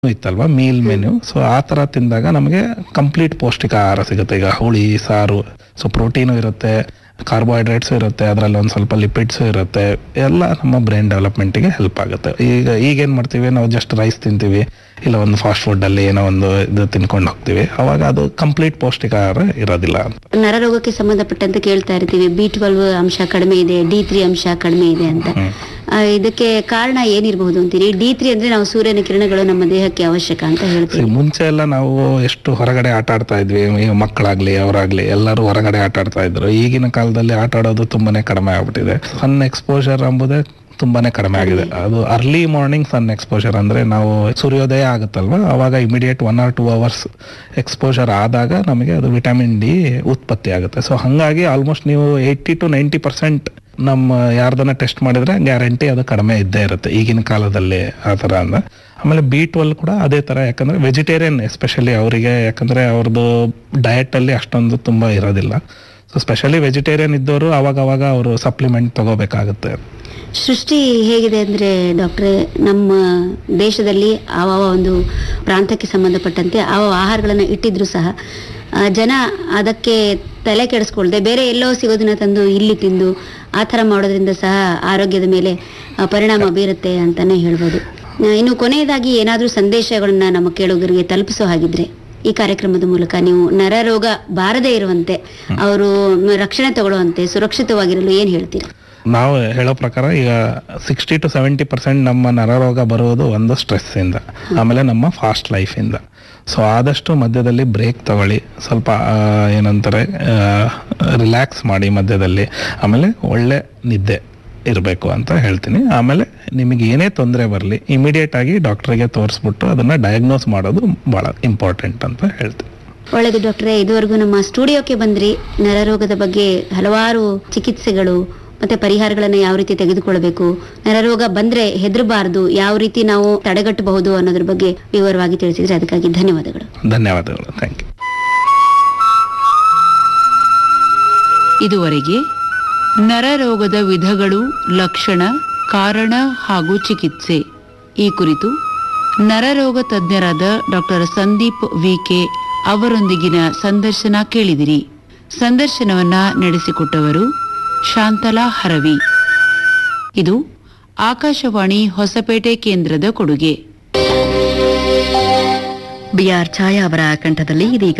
ಇತ್ತಲ್ವಾ meal menu so ಆ ಥರ ತಿಂದಾಗ ನಮಗೆ ಕಂಪ್ಲೀಟ್ ಪೌಷ್ಟಿಕ ಆಹಾರ ಸಿಗುತ್ತೆ ಈಗ ಹುಳಿ ಸಾರು ಸೊ ಪ್ರೋಟೀನು ಇರುತ್ತೆ ಕಾರ್ಬೋಹೈಡ್ರೇಟ್ಸ್ ಇರುತ್ತೆ ಅದರಲ್ಲಿ ಒಂದು ಸ್ವಲ್ಪ ಲಿಪಿಡ್ಸ್ ಇರುತ್ತೆ ಎಲ್ಲ ನಮ್ಮ ಬ್ರೈನ್ ಡೆವಲಪ್ಮೆಂಟ್ಗೆ ಹೆಲ್ಪ್ ಆಗುತ್ತೆ ಈಗ ಈಗೇನು ಮಾಡ್ತೀವಿ ನಾವು ಜಸ್ಟ್ ರೈಸ್ ತಿಂತೀವಿ ಇಲ್ಲ ಒಂದು ಫಾಸ್ಟ್ ಫುಡ್ಡಲ್ಲಿ ಏನೋ ಒಂದು ಇದು ತಿನ್ಕೊಂಡು ಹೋಗ್ತೀವಿ ಅವಾಗ ಅದು ಕಂಪ್ಲೀಟ್ ಪೌಷ್ಟಿಕ ಆಹಾರ ಇರೋದಿಲ್ಲ ಅಂತ ನರರೋಗಕ್ಕೆ ಸಂಬಂಧಪಟ್ಟಂತೆ ಕೇಳ್ತಾ ಇರ್ತೀವಿ ಬಿ ಟ್ವೆಲ್ವ್ ಅಂಶ ಕಡಿಮೆ ಇದೆ ಡಿ ತ್ರೀ ಅಂಶ ಕಡಿಮೆ ಇದೆ ಅಂತ ಆ, ಇದಕ್ಕೆ ಕಾರಣ ಏನಿರಬಹುದು ಅಂತೀರಿ ಡಿ ತ್ರೀ ಅಂದ್ರೆ ನಾವು ಸೂರ್ಯನ ಕಿರಣಗಳು ನಮ್ಮ ದೇಹಕ್ಕೆ ಅವಶ್ಯಕ ಅಂತ ಹೇಳ್ತೀವಿ See, ಮುಂಚೆ ಎಲ್ಲ ನಾವು ಎಷ್ಟು ಹೊರಗಡೆ ಆಟ ಆಡ್ತಾ ಇದ್ವಿ ಈಗ ಮಕ್ಕಳಾಗ್ಲಿ ಅವರಾಗ್ಲಿ ಎಲ್ಲರೂ ಹೊರಗಡೆ ಆಟ ಆಡ್ತಾ ಇದ್ರು ಈಗಿನ ಕಾಲದಲ್ಲಿ ಆಟ ಆಡೋದು ತುಂಬಾನೇ ಕಡಿಮೆ ಆಗ್ಬಿಟ್ಟಿದೆ ಸನ್ ಎಕ್ಸ್ಪೋಜರ್ ಎಂಬುದೇ ತುಂಬಾನೇ ಕಡಿಮೆ ಆಗಿದೆ ಅದು ಅರ್ಲಿ ಮಾರ್ನಿಂಗ್ ಸನ್ ಎಕ್ಸ್ಪೋಜರ್ ಅಂದ್ರೆ ನಾವು ಸೂರ್ಯೋದಯ ಆಗುತ್ತಲ್ವಾ ಅವಾಗ immediate one or two hours exposure ಆದಾಗ ನಮಗೆ ಅದು ವಿಟಮಿನ್ ಡಿ ಉತ್ಪತ್ತಿ ಆಗುತ್ತೆ ಸೊ ಹಂಗಾಗಿ ಆಲ್ಮೋಸ್ಟ್ ನೀವು ಏಯ್ಟಿ ಟು ನೈಂಟಿ ಪರ್ಸೆಂಟ್ ನಮ್ಮ ಯಾರ್ದನ್ನ ಟೆಸ್ಟ್ ಮಾಡಿದ್ರೆ ಗ್ಯಾರಂಟಿ ಅದು ಕಡಿಮೆ ಇದ್ದೇ ಇರುತ್ತೆ ಈಗಿನ ಕಾಲದಲ್ಲಿ ಆ ಥರ ಅಂದ ಆಮೇಲೆ ಬಿ ಟ್ವೆಲ್ ಕೂಡ ಅದೇ ತರ ಯಾಕಂದ್ರೆ ವೆಜಿಟೇರಿಯನ್ ಎಸ್ಪೆಷಲಿ ಅವರಿಗೆ ಯಾಕಂದ್ರೆ ಅವ್ರದ್ದು ಡಯಟ್ ಅಲ್ಲಿ ಅಷ್ಟೊಂದು ತುಂಬಾ ಇರೋದಿಲ್ಲ ಸೊ ಸ್ಪೆಷಲಿ ವೆಜಿಟೇರಿಯನ್ ಇದ್ದವರು ಅವಾಗ ಅವಾಗ ಅವರು ಸಪ್ಲಿಮೆಂಟ್ ತಗೋಬೇಕಾಗುತ್ತೆ ಸೃಷ್ಟಿ ಹೇಗಿದೆ ಅಂದ್ರೆ ಡಾಕ್ಟ್ರೆ ನಮ್ಮ ದೇಶದಲ್ಲಿ ಆವ ಒಂದು ಪ್ರಾಂತಕ್ಕೆ ಸಂಬಂಧಪಟ್ಟಂತೆ ಆವ ಆಹಾರಗಳನ್ನು ಇಟ್ಟಿದ್ರು ಸಹ ಆ, ಜನ ಅದಕ್ಕೆ ತಲೆ ಕೆಡಿಸ್ಕೊಳ್ದೆ ಬೇರೆ ಎಲ್ಲೋ ಸಿಗೋದನ್ನ ತಂದು ಇಲ್ಲಿ ತಿಂದು ಆ ಥರ ಮಾಡೋದ್ರಿಂದ ಸಹ ಆರೋಗ್ಯದ ಮೇಲೆ ಆ, ಪರಿಣಾಮ ಬೀರುತ್ತೆ ಅಂತಾನೆ ಹೇಳ್ಬೋದು ಆ, ಇನ್ನು ಕೊನೆಯದಾಗಿ ಏನಾದರೂ ಸಂದೇಶಗಳನ್ನ ನಮ್ಮ ಕೇಳುಗರಿಗೆ ತಲುಪಿಸೋ ಹಾಗಿದ್ರೆ ಈ ಕಾರ್ಯಕ್ರಮದ ಮೂಲಕ ನೀವು ನರರೋಗ ಬಾರದೇ ಇರುವಂತೆ ಅವರು ರಕ್ಷಣೆ ತಗೊಳ್ಳುವಂತೆ ಸುರಕ್ಷಿತವಾಗಿರಲು ಏನ್ ಹೇಳ್ತೀರಾ ನಾವು ಹೇಳೋ ಪ್ರಕಾರ ಈಗ ಸಿಕ್ಸ್ಟಿ ಟು ಸೆವೆಂಟಿ ಪರ್ಸೆಂಟ್ ನಮ್ಮ ನರರೋಗ ಬರುವುದು ಒಂದು ಸ್ಟ್ರೆಸ್ ಇಂದ ಆಮೇಲೆ ನಮ್ಮ ಫಾಸ್ಟ್ ಲೈಫ್ ಇಂದ ಸೊ ಆದಷ್ಟು ಮಧ್ಯದಲ್ಲಿ ಬ್ರೇಕ್ ತಗೊಳ್ಳಿ ಸ್ವಲ್ಪ ಆ, ಏನಂತಾರೆ ರಿಲ್ಯಾಕ್ಸ್ ಮಾಡಿ ಮಧ್ಯದಲ್ಲಿ ಆಮೇಲೆ ಒಳ್ಳೆ ನಿದ್ದೆ ಇರಬೇಕು ಅಂತ ಹೇಳ್ತೀನಿ ಆಮೇಲೆ ನಿಮಗೆ ಏನೇ ತೊಂದರೆ ಬರಲಿ ಇಮಿಡಿಯೇಟ್ ಆಗಿ ಡಾಕ್ಟರ್ಗೆ ತೋರಿಸ್ಬಿಟ್ಟು ಅದನ್ನ ಡಯಾಗ್ನೋಸ್ ಮಾಡೋದು ಬಹಳ ಇಂಪಾರ್ಟೆಂಟ್ ಅಂತ ಹೇಳ್ತೀನಿ ಒಳ್ಳೆಯದು ಡಾಕ್ಟ್ರೆ ಇದುವರೆಗೂ ನಮ್ಮ ಸ್ಟುಡಿಯೋಕ್ಕೆ ಬಂದ್ರಿ ನರರೋಗದ ಬಗ್ಗೆ ಹಲವಾರು ಚಿಕಿತ್ಸೆಗಳು ಮತ್ತೆ ಪರಿಹಾರಗಳನ್ನ ಯಾವ ರೀತಿ ತೆಗೆದುಕೊಳ್ಬೇಕು ನರರೋಗ ಬಂದ್ರೆ ಹೆದರಬಾರದು ಯಾವ ರೀತಿ ನಾವು ತಡೆಗಟ್ಟಬಹುದು ಅನ್ನೋದ್ರ ಬಗ್ಗೆ ವಿವರವಾಗಿ ತಿಳಿಸಿದ್ರೆ ಅದಕ್ಕಾಗಿ ಧನ್ಯವಾದಗಳು ಧನ್ಯವಾದಗಳು ಥ್ಯಾಂಕ್ ಯು ಇದುವರೆಗೆ ನರರೋಗದ ವಿಧಗಳು ಲಕ್ಷಣ ಕಾರಣ ಹಾಗೂ ಚಿಕಿತ್ಸೆ ಈ ಕುರಿತು ನರರೋಗ ತಜ್ಞರಾದ ಡಾಕ್ಟರ್ ಸಂದೀಪ್ ವಿಕೆ ಅವರೊಂದಿಗಿನ ಸಂದರ್ಶನ ಕೇಳಿದಿರಿ ಸಂದರ್ಶನವನ್ನ ನಡೆಸಿಕೊಟ್ಟವರು ಶಾಂತಲಾ ಹರವಿ ಇದು ಆಕಾಶವಾಣಿ ಹೊಸಪೇಟೆ ಕೇಂದ್ರದ ಕೊಡುಗೆ ಬಿಆರ್ ಛಾಯಾ ಅವರ ಕಂಠದಲ್ಲಿ ಇದೀಗ